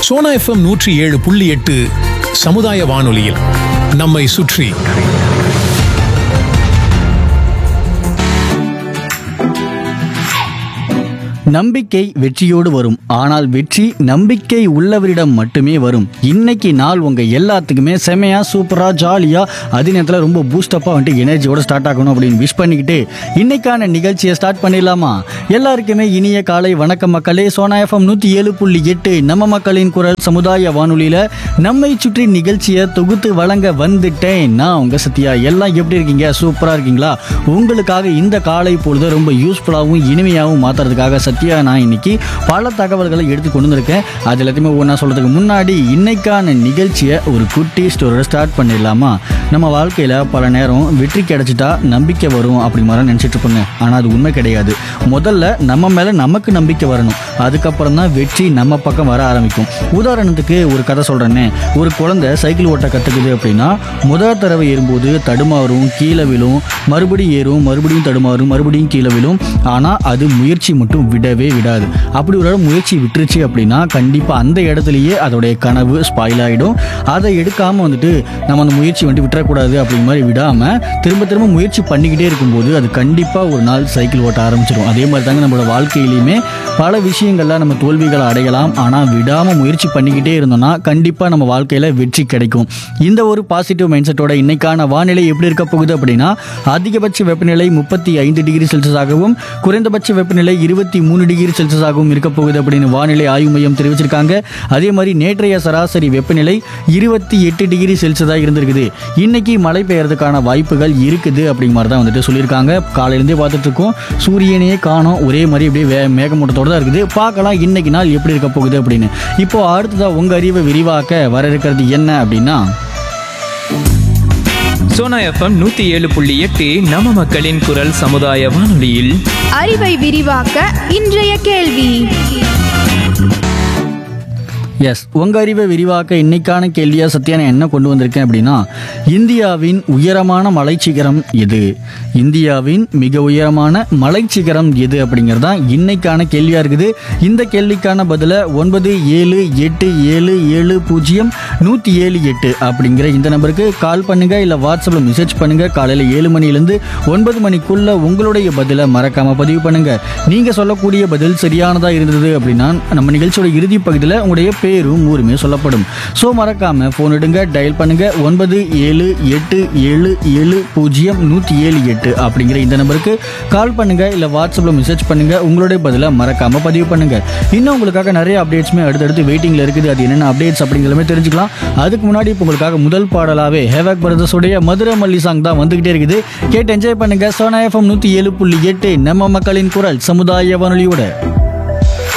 Sona FM நூற்றி ஏழு புள்ளி எட்டு சமுதாய வானொலியில் நம்மை சுற்றி நம்பிக்கை வெற்றியோடு வரும் ஆனால் வெற்றி நம்பிக்கை உள்ளவரிடம் மட்டுமே வரும் இன்னைக்கு நாள் உங்க எல்லாத்துக்குமே செமையா சூப்பரா ஜாலியா அதே நேரத்தில் ரொம்ப பூஸ்டப்பா வந்துட்டு எனர்ஜியோட ஸ்டார்ட் ஆகணும் அப்படின்னு விஷ் பண்ணிக்கிட்டு இன்னைக்கான நிகழ்ச்சியை ஸ்டார்ட் பண்ணிடலாமா எல்லாருக்குமே இனிய காலை வணக்கம் மக்களே சோனா எஃப்எம் நூத்தி ஏழு புள்ளி எட்டு நம்ம மக்களின் குரல் சமுதாய வானொலியில நம்மை சுற்றி நிகழ்ச்சியை தொகுத்து வழங்க வந்துட்டேன் நான் உங்க சத்யா எல்லாம் எப்படி இருக்கீங்க சூப்பரா இருக்கீங்களா உங்களுக்காக இந்த காலை பொழுது ரொம்ப யூஸ்ஃபுல்லாகவும் இனிமையாகவும் மாத்துறதுக்காக சத்யா நான் இன்னைக்கு பல தகவல்களை எடுத்து கொண்டு வந்திருக்கேன் அது எல்லாத்தையுமே ஒன்றா சொல்றதுக்கு முன்னாடி இன்னைக்கான நிகழ்ச்சியை ஒரு குட்டி ஸ்டோரியோட ஸ்டார்ட் பண்ணிடலாமா நம்ம வாழ்க்கையில பல நேரம் வெற்றி கிடைச்சிட்டா நம்பிக்கை வரும் அப்படி மாதிரி நினைச்சிட்டு இருப்போங்க ஆனா அது உண்மை கிடையாது முதல்ல நம்ம மேல நமக்கு நம்பிக்கை வரணும் அதுக்கப்புறம் தான் வெற்றி நம்ம பக்கம் வர ஆரம்பிக்கும் உதாரணத்துக்கு ஒரு கதை சொல்றேனே ஒரு குழந்தை சைக்கிள் ஓட்ட கத்துக்குது அப்படின்னா முதல் தடவை ஏறும்போது தடுமாறும் கீழே விழும் மறுபடியும் ஏறும் மறுபடியும் தடுமாறும் மறுபடியும் கீழே விழும் ஆனா அது முயற்சி மட்டும் விடவே விடாது அப்படி ஒரு இடம் முயற்சி விட்டுருச்சு அப்படின்னா கண்டிப்பா அந்த இடத்துலயே அதோடைய கனவு ஸ்பாயில் ஆயிடும் அதை எடுக்காம வந்துட்டு நம்ம அந்த முயற்சி வந்துட்டு விட்டுறக்கூடாது அப்படிங்கிற மாதிரி விடாம திரும்ப திரும்ப முயற்சி பண்ணிக்கிட்டே இருக்கும்போது அது கண்டிப்பா ஒரு நாள் சைக்கிள் ஓட்ட ஆரம்பிச்சிடும் அதே மாதிரி தாங்க நம்மளோட வாழ்க்கையிலையுமே பல விஷயங்கள்ல நம்ம தோல்விகளை அடையலாம் ஆனா விடாம முயற்சி பண்ணிக்கிட்டே இருந்தோம்னா கண்டிப்பா நம்ம வாழ்க்கையில வெற்றி கிடைக்கும் இந்த ஒரு பாசிட்டிவ் மைண்ட் செட்டோட இன்னைக்கான வானிலை எப்படி இருக்க போகுது அப்படின்னா அதிகபட்ச வெப்பநிலை முப்பத்தி ஐந்து டிகிரி செல்சியஸாகவும் குறைந்தபட்ச வெப்பநிலை இருபத்தி மூணு டிகிரி செல்சியஸாகவும் இருக்க போகுது அப்படின்னு வானிலை ஆய்வு மையம் தெரிவிச்சிருக்காங்க அதே மாதிரி நேற்றைய சராசரி வெப்பநிலை இருபத்தி எட்டு டிகிரி செல்சியஸாக இருந்திருக்குது இன்னைக்கு மழை பெய்யறதுக்கான வாய்ப்புகள் இருக்குது அப்படிங்கிற மாதிரி தான் வந்துட்டு சொல்லியிருக்காங்க காலையிலேருந்தே பார்த்துட்டு இருக்கோம் சூரியனையே காணோம் ஒரே மாதிரி அப்படியே வே மேகமூட்டத்தோட தான் இருக்குது பார்க்கலாம் இன்னைக்கு நாள் எப்படி இருக்க போகுது அப்படின்னு இப்போ அடுத்ததா உங்க அறிவை விரிவாக்க வர இருக்கிறது என்ன அப்படின்னா சோனா எஃப்எம் நூத்தி ஏழு புள்ளி எட்டு நம்ம மக்களின் குரல் சமுதாய வானொலியில் அறிவை விரிவாக்க இன்றைய கேள்வி எஸ் உங்க அறிவை விரிவாக்க இன்னைக்கான கேள்வியா சத்யா நான் என்ன கொண்டு வந்திருக்கேன் அப்படின்னா இந்தியாவின் உயரமான மலைச்சிகரம் எது இந்தியாவின் மிக உயரமான மலைச்சிகரம் எது அப்படிங்கிறது தான் இன்னைக்கான கேள்வியா இருக்குது இந்த கேள்விக்கான பதில ஒன்பது ஏழு எட்டு ஏழு ஏழு பூஜ்ஜியம் நூற்றி ஏழு எட்டு அப்படிங்கிற இந்த நம்பருக்கு கால் பண்ணுங்க இல்லை வாட்ஸ்அப்பில் மெசேஜ் பண்ணுங்க காலையில் ஏழு மணிலேருந்து ஒன்பது மணிக்குள்ள உங்களுடைய பதிலை மறக்காம பதிவு பண்ணுங்க நீங்க சொல்லக்கூடிய பதில் சரியானதா இருந்தது அப்படின்னா நம்ம நிகழ்ச்சியோட இறுதி பகுதியில் உங்களுடைய பேரும் ஊருமே சொல்லப்படும் ஸோ மறக்காம ஃபோன் எடுங்க டயல் பண்ணுங்க ஒன்பது ஏழு எட்டு ஏழு ஏழு பூஜ்ஜியம் நூற்றி ஏழு எட்டு அப்படிங்கிற இந்த நம்பருக்கு கால் பண்ணுங்க இல்லை வாட்ஸ்அப்பில் மெசேஜ் பண்ணுங்க உங்களுடைய பதிலை மறக்காம பதிவு பண்ணுங்க இன்னும் உங்களுக்காக நிறைய அப்டேட்ஸுமே அடுத்தடுத்து வெயிட்டிங்ல இருக்குது அது என்னென்ன அப்டேட்ஸ் அப்படிங்கிறமே தெரிஞ்சுக்கலாம் அதுக்கு முன்னாடி இப்போ உங்களுக்காக முதல் பாடலாவே ஹேவாக் பிரதர்ஸோடைய மதுரை மல்லி சாங் தான் வந்துகிட்டே இருக்குது கேட்டு என்ஜாய் பண்ணுங்க சோனா எஃப்எம் நூற்றி ஏழு புள்ளி எட்டு நம்ம மக்களின் குரல் சமுதாய வானொலியோட